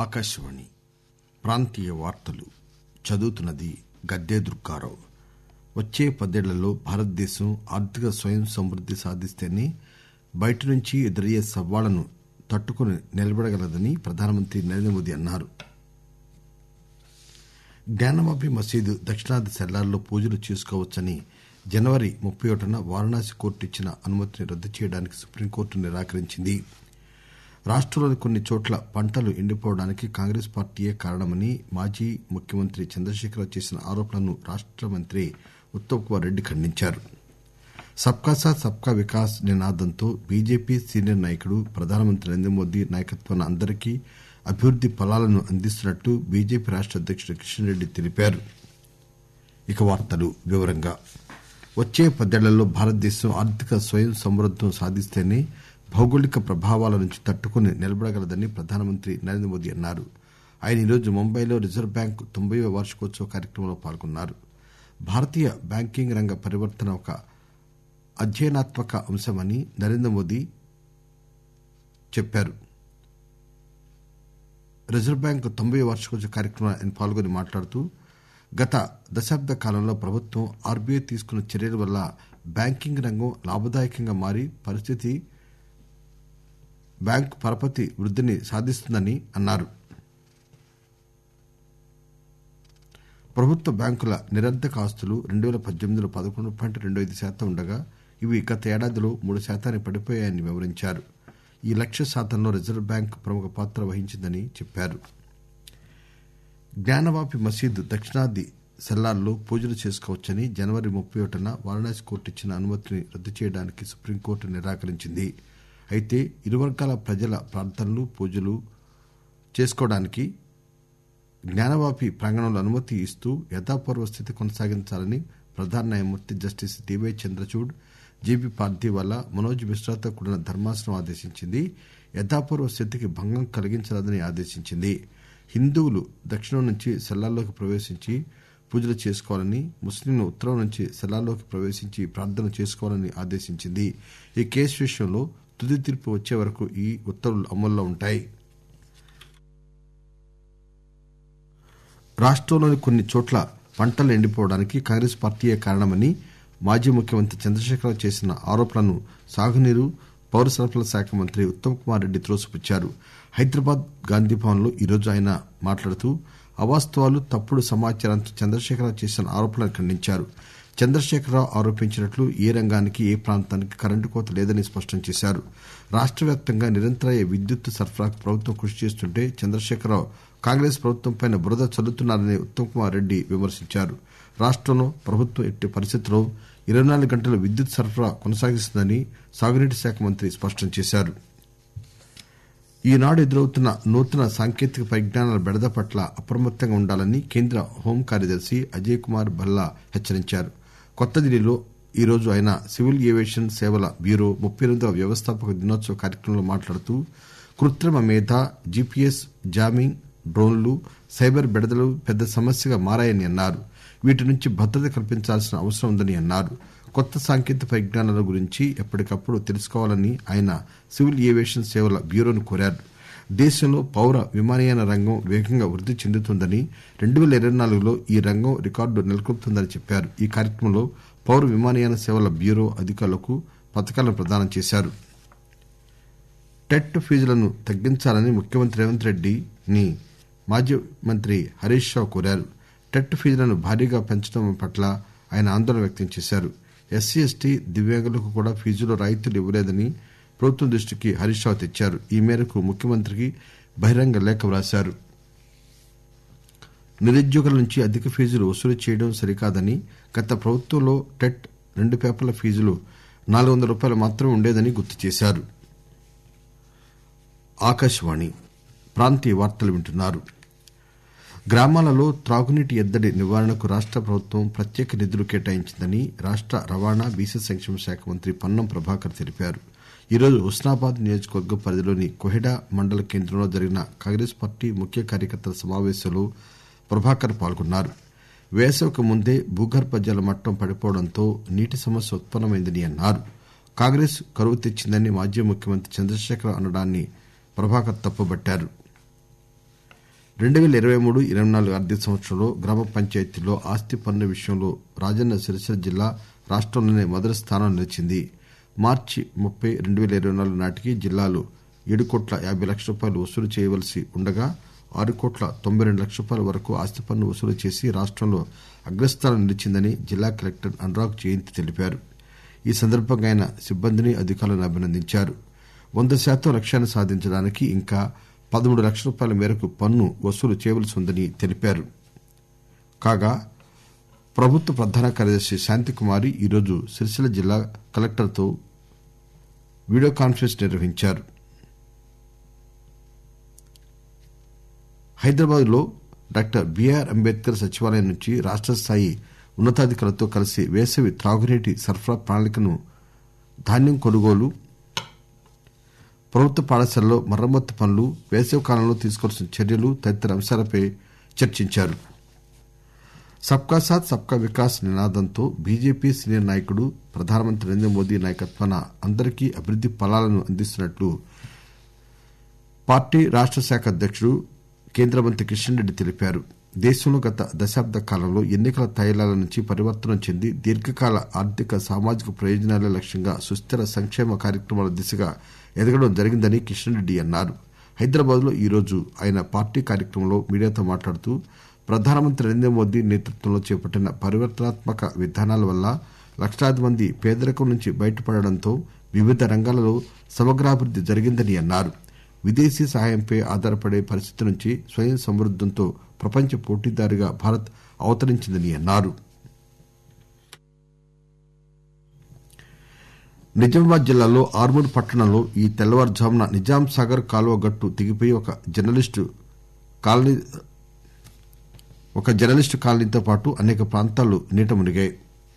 ఆకాశవాణి ప్రాంతీయ వార్తలు చదువుతున్నది గద్దే దుర్గారావు వచ్చే పదేళ్లలో భారతదేశం ఆర్థిక స్వయం సమృద్ది సాధిస్తేనే బయటి నుంచి ఎదురయ్యే సవాళ్లను తట్టుకుని నిలబడగలదని ప్రధానమంత్రి నరేంద్ర మోదీ అన్నారు జ్ఞానవాపి మసీదు దక్షిణాది శల్లార్లో పూజలు చేసుకోవచ్చని జనవరి ముప్పై ఒకటిన వారణాసి కోర్టు ఇచ్చిన అనుమతిని రద్దు చేయడానికి సుప్రీంకోర్టు నిరాకరించింది రాష్టంలోని కొన్ని చోట్ల పంటలు ఎండిపోవడానికి కాంగ్రెస్ పార్టీయే కారణమని మాజీ ముఖ్యమంత్రి చంద్రశేఖరరావు చేసిన ఆరోపణలను రాష్ట మంత్రి ఉత్తమ్ కుమార్ రెడ్డి ఖండించారు సబ్కా సాథ్ సబ్కా వికాస్ నినాదంతో బీజేపీ సీనియర్ నాయకుడు ప్రధానమంత్రి నరేంద్ర మోదీ నాయకత్వాన అందరికీ అభివృద్ది ఫలాలను అందిస్తున్నట్లు బీజేపీ రాష్ట అధ్యకుడు కిషన్ రెడ్డి తెలిపారు వచ్చే పదేళ్లలో భారతదేశం ఆర్థిక స్వయం సమృద్దం సాధిస్తేనే భౌగోళిక ప్రభావాల నుంచి తట్టుకుని నిలబడగలదని ప్రధానమంత్రి నరేంద్ర మోదీ అన్నారు ఆయన ఈరోజు ముంబైలో రిజర్వ్ బ్యాంక్ తొంభైవ వార్షికోత్సవ కార్యక్రమంలో పాల్గొన్నారు భారతీయ బ్యాంకింగ్ రంగ పరివర్తన ఒక అధ్యయనాత్మక అంశమని నరేంద్ర మోదీ చెప్పారు రిజర్వ్ బ్యాంక్ తొంభై వార్షికోత్సవ కార్యక్రమంలో ఆయన పాల్గొని మాట్లాడుతూ గత దశాబ్ద కాలంలో ప్రభుత్వం ఆర్బీఐ తీసుకున్న చర్యల వల్ల బ్యాంకింగ్ రంగం లాభదాయకంగా మారి పరిస్థితి బ్యాంకు పరపతి వృద్దిని సాధిస్తుందని అన్నారు ప్రభుత్వ బ్యాంకుల నిరర్ధక ఆస్తులు రెండు పేల పద్దెనిమిదిలో పదకొండు పాయింట్ రెండు ఐదు శాతం ఉండగా ఇవి గత ఏడాదిలో మూడు శాతానికి పడిపోయాయని వివరించారు ఈ లక్ష్య సాధనలో రిజర్వ్ బ్యాంక్ ప్రముఖ పాత్ర వహించిందని చెప్పారు జ్ఞానవాపి మసీదు దక్షిణాది సెల్లార్లో పూజలు చేసుకోవచ్చని జనవరి ముప్పై ఒకటిన వారణాసి కోర్టు ఇచ్చిన అనుమతిని రద్దు చేయడానికి సుప్రీంకోర్టు నిరాకరించింది అయితే ఇరు వర్గాల ప్రజల ప్రార్థనలు పూజలు చేసుకోవడానికి జ్ఞానవాపి ప్రాంగణంలో అనుమతి ఇస్తూ యథాపూర్వ స్థితి కొనసాగించాలని ప్రధాన న్యాయమూర్తి justice DY Chandrachud GB Pardiwala Manoj మిశ్రాతో కూడిన ధర్మాసనం ఆదేశించింది యథాపూర్వ స్థితికి భంగం కలిగించరాదని ఆదేశించింది హిందువులు దక్షిణం నుంచి సెల్లార్లోకి ప్రవేశించి పూజలు చేసుకోవాలని ముస్లింలు ఉత్తరం నుంచి సెల్లార్లోకి ప్రవేశించి ప్రార్థనలు చేసుకోవాలని ఆదేశించింది ఈ కేసు విషయంలో తుది తీర్పు వచ్చే వరకు ఈ ఉత్తర్వులు అమల్లో ఉంటాయి రాష్టంలోని కొన్ని చోట్ల పంటలు ఎండిపోవడానికి కాంగ్రెస్ పార్టీయే కారణమని మాజీ ముఖ్యమంత్రి చంద్రశేఖరరావు చేసిన ఆరోపణలను సాగునీరు పౌర సరఫరాల శాఖ మంత్రి ఉత్తమ్ కుమార్ రెడ్డి త్రోసిపుచ్చారు హైదరాబాద్ గాంధీభవన్ లో ఈరోజు ఆయన మాట్లాడుతూ అవాస్తవాలు తప్పుడు సమాచారంతో చంద్రశేఖరరావు చేసిన ఆరోపణలను ఖండించారు చంద్రశేఖరరావు ఆరోపించినట్లు ఏ రంగానికి ఏ ప్రాంతానికి కరెంటు కోత లేదని స్పష్టం చేశారు రాష్ట వ్యాప్తంగా నిరంతరాయ విద్యుత్ సరఫరాకు ప్రభుత్వం కృషి చేస్తుంటే చంద్రశేఖరరావు కాంగ్రెస్ ప్రభుత్వంపై బురద చల్లుతున్నారని ఉత్తమ్ కుమార్ రెడ్డి విమర్శించారు రాష్టంలో ప్రభుత్వం ఎట్టి పరిస్థితుల్లో ఇరవై నాలుగు గంటలు విద్యుత్ సరఫరా కొనసాగిస్తుందని సాగునీటి శాఖ మంత్రి స్పష్టం చేశారు ఈనాడు ఎదురవుతున్న నూతన సాంకేతిక పరిజ్ఞానాల బెడద పట్ల అప్రమత్తంగా ఉండాలని కేంద్ర హోం కార్యదర్శి అజయ్ కుమార్ భల్లా హెచ్చరించారు కొత్త ఢిల్లీలో ఈరోజు ఆయన సివిల్ ఏవియేషన్ సేవల బ్యూరో ముప్పై ఎనిమిదవ వ్యవస్థాపక దినోత్సవ కార్యక్రమంలో మాట్లాడుతూ కృత్రిమ మేధ జీపీఎస్ జామింగ్ డ్రోన్లు సైబర్ బెడదలు పెద్ద సమస్యగా మారాయని అన్నారు వీటి నుంచి భద్రత కల్పించాల్సిన అవసరం ఉందని అన్నారు కొత్త సాంకేతిక పరిజ్ఞానాల గురించి ఎప్పటికప్పుడు తెలుసుకోవాలని ఆయన సివిల్ ఏవియేషన్ సేవల బ్యూరోను కోరారు దేశంలో పౌర విమానయాన రంగం వేగంగా వృద్ది చెందుతోందని రెండు పేల ఇరవై నాలుగులో ఈ రంగం రికార్డు నెలకొల్పుతుందని చెప్పారు ఈ కార్యక్రమంలో పౌర విమానయాన సేవల బ్యూరో అధికారులకు పతకాలను ప్రదానం చేశారు టెట్ ఫీజులను తగ్గించాలని ముఖ్యమంత్రి రేవంత్ రెడ్డిని మాజీ మంత్రి హరీష్ రావు కోరారు టెట్ ఫీజులను భారీగా పెంచడం పట్ల ఆయన ఆందోళన వ్యక్తం చేశారు ఎస్సీ ఎస్టీ దివ్యాంగులకు కూడా ఫీజులో రాయితీలు ఇవ్వలేదని ప్రభుత్వం దృష్టికి హరీష్ రావు తెచ్చారు ఈ మేరకు ముఖ్యమంత్రికి బహిరంగ లేఖ వ్రాశారు నిరుద్యోగుల నుంచి అధిక ఫీజులు వసూలు చేయడం సరికాదని గత ప్రభుత్వంలో టెట్ రెండు పేపర్ల ఫీజులు నాలుగు వందల రూపాయలు మాత్రమే ఉండేదని గుర్తు చేశారు ఆకాశవాణి ప్రాంతీయ వార్తలు వింటున్నారు గ్రామాలలో త్రాగునీటి ఎద్దడి నివారణకు రాష్ట ప్రభుత్వం ప్రత్యేక నిధులు కేటాయించిందని రాష్ట రవాణా బీసీ సంక్షేమ శాఖ మంత్రి పొన్నం ప్రభాకర్ తెలిపారు ఈరోజు హుస్నాబాద్ నియోజకవర్గం పరిధిలోని కొహెడా మండల కేంద్రంలో జరిగిన కాంగ్రెస్ పార్టీ ముఖ్య కార్యకర్తల సమావేశంలో ప్రభాకర్ పాల్గొన్నారు వేసవికి ముందే భూగర్భ జల మట్టం పడిపోవడంతో నీటి సమస్య ఉత్పన్నమైందని అన్నారు కాంగ్రెస్ కరువు తెచ్చిందని మాజీ ముఖ్యమంత్రి చంద్రశేఖరరావు అనడాన్ని ప్రభాకర్ తప్పుబట్టారు రెండు పేల ఇరవై మూడు ఇరవై నాలుగు ఆర్థిక సంవత్సరంలో గ్రామ పంచాయతీల్లో ఆస్తి పన్ను విషయంలో రాజన్న సిరిసిల్ల జిల్లా రాష్టంలోనే మొదటి స్థానంలో నిలిచింది మార్చి ముప్పై రెండు పేల ఇరవై నాలుగు నాటికి జిల్లాలో ఏడు కోట్ల యాబై లక్షల రూపాయలు వసూలు చేయవలసి ఉండగా ఆరు కోట్ల తొంభై రెండు లక్షల రూపాయల వరకు ఆస్తి పన్ను వసూలు చేసి రాష్టంలో అగ్రస్థానం నిలిచిందని జిల్లా కలెక్టర్ అనురాగ్ జయంతి తెలిపారు ఈ సందర్భంగా ఆయన సిబ్బందిని అధికారులను అభినందించారు వంద శాతం లక్ష్యాన్ని సాధించడానికి ఇంకా పదమూడు లక్షల రూపాయల మేరకు పన్ను వసూలు చేయవలసి ఉందని తెలిపారు కాగా ప్రభుత్వ ప్రధాన కార్యదర్శి శాంతికుమారి ఈరోజు సిరిసిల్ల జిల్లా కలెక్టర్తో వీడియో కాన్ఫరెన్స్ నిర్వహించారు హైదరాబాద్ లో డాక్టర్ బిఆర్ అంబేద్కర్ సచివాలయం నుంచి రాష్ట స్థాయి ఉన్నతాధికారులతో కలిసి వేసవి త్రాగునీటి సరఫరా ప్రణాళికను ధాన్యం కొనుగోలు ప్రభుత్వ పాఠశాలల్లో మరమ్మతు పనులు వేసవి కాలంలో తీసుకోవాల్సిన చర్యలు తదితర అంశాలపై చర్చించారు సబ్కా సాత్ సబ్కా వికాస్ నినాదంతో బీజేపీ సీనియర్ నాయకుడు ప్రధానమంత్రి నరేంద్ర మోదీ నాయకత్వాన అందరికీ అభివృద్ది ఫలాలను అందిస్తున్నట్లు పార్టీ రాష్ట శాఖ అధ్యకుడు కేంద్ర మంత్రి కిషన్ రెడ్డి తెలిపారు దేశంలో గత దశాబ్ద కాలంలో ఎన్నికల తాయిలాల నుంచి పరివర్తనం చెంది దీర్ఘకాల ఆర్థిక సామాజిక ప్రయోజనాలే లక్ష్యంగా సుస్థిర సంక్షేమ కార్యక్రమాల దిశగా ఎదగడం జరిగిందని కిషన్ రెడ్డి అన్నారు హైదరాబాద్ లో ఈరోజు ఆయన పార్టీ కార్యక్రమంలో మీడియాతో మాట్లాడుతూ ప్రధానమంత్రి నరేంద్ర మోదీ నేతృత్వంలో చేపట్టిన పరివర్తనాత్మక విధానాల వల్ల లక్షలాది మంది పేదరికం నుంచి బయటపడడంతో వివిధ రంగాలలో సమగ్రాభివృద్ది జరిగిందని అన్నారు విదేశీ సహాయంపై ఆధారపడే పరిస్థితి నుంచి స్వయం సమృద్దంతో ప్రపంచ పోటీదారుగా భారత్ అవతరించిందని అన్నారు నిజామాబాద్ జిల్లాలో ఆర్మూర్ పట్టణంలో ఈ తెల్లవారుజామున నిజాం సాగర్ కాలువ గట్టు తెగిపోయి ఒక జర్నలిస్టు కాలనీ ఒక జర్నలిస్టు కాలనీతో పాటు అనేక ప్రాంతాలు నీట మునిగాయి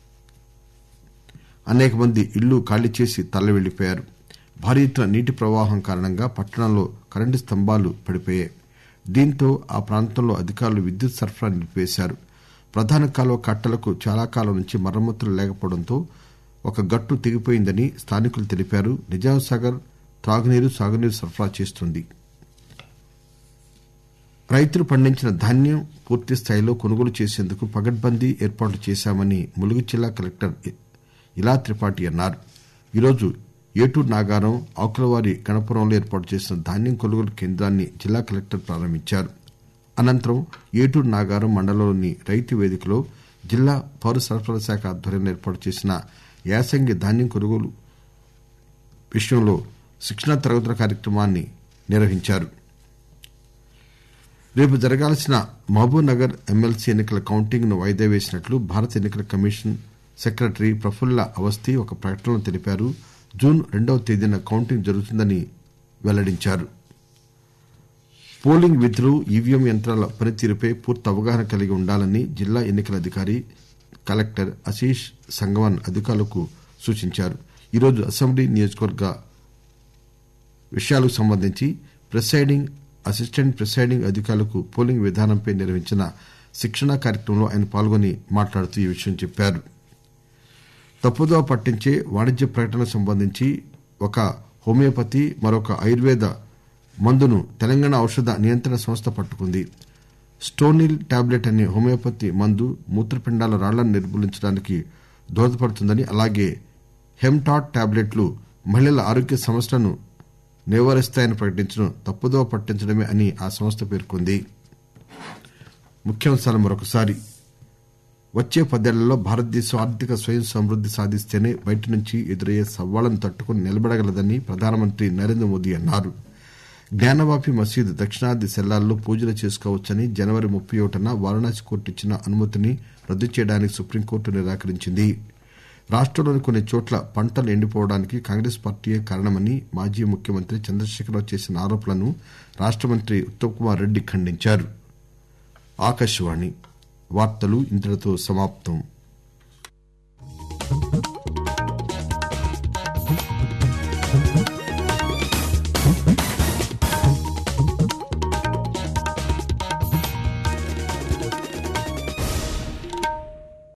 అనేక మంది ఇళ్లు ఖాళీ చేసి తరలి వెళ్లిపోయారు భారీ ఎత్తున నీటి ప్రవాహం కారణంగా పట్టణంలో కరెంటు స్తంభాలు పడిపోయాయి దీంతో ఆ ప్రాంతంలో అధికారులు విద్యుత్ సరఫరా నిలిపివేశారు ప్రధాన కాలువ కట్టలకు చాలా కాలం నుంచి మరమ్మతులు లేకపోవడంతో ఒక గట్టు తెగిపోయిందని స్థానికులు తెలిపారు నిజాం సాగర్ త్రాగునీరు సాగునీరు సరఫరా చేస్తుంది రైతులు పండించిన ధాన్యం పూర్తి స్థాయిలో కొనుగోలు చేసేందుకు పగడ్బందీ ఏర్పాట్లు చేశామని ములుగు జిల్లా కలెక్టర్ ఇలా త్రిపాఠి అన్నారు ఈరోజు ఏటూరు నాగారం ఆకులవారి గణపురంలో ఏర్పాటు చేసిన ధాన్యం కొనుగోలు కేంద్రాన్ని జిల్లా కలెక్టర్ ప్రారంభించారు అనంతరం ఏటూరు నాగారం మండలంలోని రైతు వేదికలో జిల్లా పౌర సరఫరాల శాఖ ఆధ్వర్యంలో ఏర్పాటు చేసిన యాసంగి ధాన్యం కొనుగోలు విషయంలో శిక్షణా తరగతుల కార్యక్రమాన్ని నిర్వహించారు రేపు జరగాల్సిన మహబూబ్ నగర్ ఎమ్మెల్సీ ఎన్నికల కౌంటింగ్ ను వాయిదా వేసినట్లు భారత ఎన్నికల కమిషన్ సెక్రటరీ ప్రఫుల్ల అవస్థి ఒక ప్రకటనలో తెలిపారు జూన్ రెండవ తేదీన కౌంటింగ్ జరుగుతుందని వెల్లడించారు పోలింగ్ విధులు ఈవీఎం యంత్రాల పనితీరుపై పూర్తి అవగాహన కలిగి ఉండాలని జిల్లా ఎన్నికల అధికారి కలెక్టర్ ఆశీష్ సంగవన్ అధికారులకు సూచించారు ఈరోజు అసెంబ్లీ నియోజకవర్గ విషయాలకు సంబంధించి ప్రిసైడింగ్ అసిస్టెంట్ ప్రిసైడింగ్ అధికారులకు పోలింగ్ విధానంపై నిర్వహించిన శిక్షణా కార్యక్రమంలో ఆయన పాల్గొని మాట్లాడుతూ ఈ విషయం చెప్పారు తప్పుదోవ పట్టించే వాణిజ్య ప్రకటనకు సంబంధించి ఒక హోమియోపతి మరొక ఆయుర్వేద మందును తెలంగాణ ఔషధ నియంత్రణ సంస్థ పట్టుకుంది స్టోనిల్ టాబ్లెట్ అనే హోమియోపతి మందు మూత్రపిండాల రాళ్లను నిర్మూలించడానికి దోహదపడుతుందని అలాగే హెమ్టాట్ టాబ్లెట్లు మహిళల ఆరోగ్య సమస్యలను నివారిస్తాయని ప్రకటించడం తప్పుదోవ పట్టించడమే అని ఆ సంస్థ పేర్కొంది ముఖ్యాంశాలు మరొకసారి వచ్చే పదేళ్లలో భారతదేశం ఆర్థిక స్వయం సమృద్ది సాధిస్తేనే బయటి నుంచి ఎదురయ్యే సవాళ్లను తట్టుకుని నిలబడగలదని ప్రధానమంత్రి నరేంద్ర మోదీ అన్నారు జ్ఞానవాపి మసీదు దక్షిణాది సెల్లాల్లో పూజలు చేసుకోవచ్చని జనవరి ముప్పై ఒకటిన వారణాసి కోర్టు ఇచ్చిన అనుమతిని రద్దు చేయడానికి సుప్రీంకోర్టు నిరాకరించింది రాష్టంలోని కొన్ని చోట్ల పంటలు ఎండిపోవడానికి కాంగ్రెస్ పార్టీయే కారణమని మాజీ ముఖ్యమంత్రి చంద్రశేఖరరావు చేసిన ఆరోపణలను రాష్ట మంత్రి ఉత్తమ్ కుమార్ రెడ్డి ఖండించారు ఆకాశవాణి వార్తలు ఇంతటితో సమాప్తం